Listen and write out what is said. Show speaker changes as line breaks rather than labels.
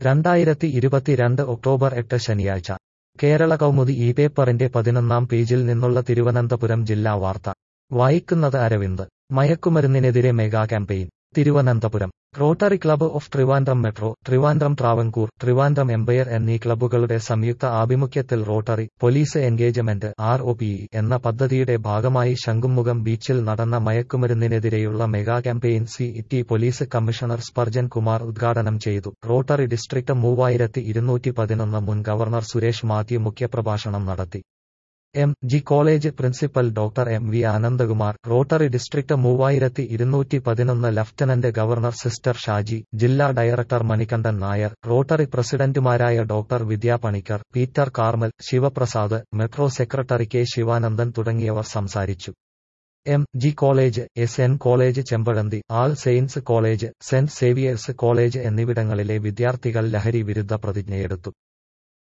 രണ്ടായിരത്തി ഇരുപത്തിരണ്ട് ഒക്ടോബർ എട്ട് ശനിയാഴ്ച കേരള കൗമുദി ഈ പേപ്പറിന്റെ പതിനൊന്നാം പേജിൽ നിന്നുള്ള തിരുവനന്തപുരം ജില്ലാ വാർത്ത വായിക്കുന്നത് അരവിന്ദ് മയക്കുമരുന്നിനെതിരെ mega campaign Thiruvananthapuram Rotary club of Trivandrum metro Trivandrum Travancore Trivandrum empire എന്നീ ക്ലബ്ബുകളുടെ സംയുക്ത ആഭിമുഖ്യത്തിൽ Rotary police engagement R O P എന്ന പദ്ധതിയുടെ ഭാഗമായി ശംഖുമുഖം ബീച്ചിൽ നടന്ന മയക്കുമരുന്നിനെതിരെയുള്ള mega campaign city police commissioner Spurgeon Kumar ഉദ്ഘാടനം ചെയ്തു റോട്ടറി ഡിസ്ട്രിക്ട് മൂവായിരത്തി ഇരുന്നൂറ്റി പതിനൊന്ന് മുൻ ഗവർണർ സുരേഷ് മാത്യു മുഖ്യപ്രഭാഷണം നടത്തി M G college principal doctor M V Anandakumar Rotary district മൂവായിരത്തി ഇരുന്നൂറ്റി പതിനൊന്ന് ലഫ്റ്റനന്റ് ഗവർണർ സിസ്റ്റർ ഷാജി ജില്ലാ ഡയറക്ടർ മണികണ്ഠൻ നായർ റോട്ടറി പ്രസിഡന്റുമാരായ doctor Vidya Panicker Peter Carmel Sivaprasad metro secretary K Sivanandan തുടങ്ങിയവർ സംസാരിച്ചു M G college S N college Chempazhanthi All Saints college Saint Xavier's college എന്നിവിടങ്ങളിലെ വിദ്യാർത്ഥികൾ ലഹരി വിരുദ്ധ പ്രതിജ്ഞയെടുത്തു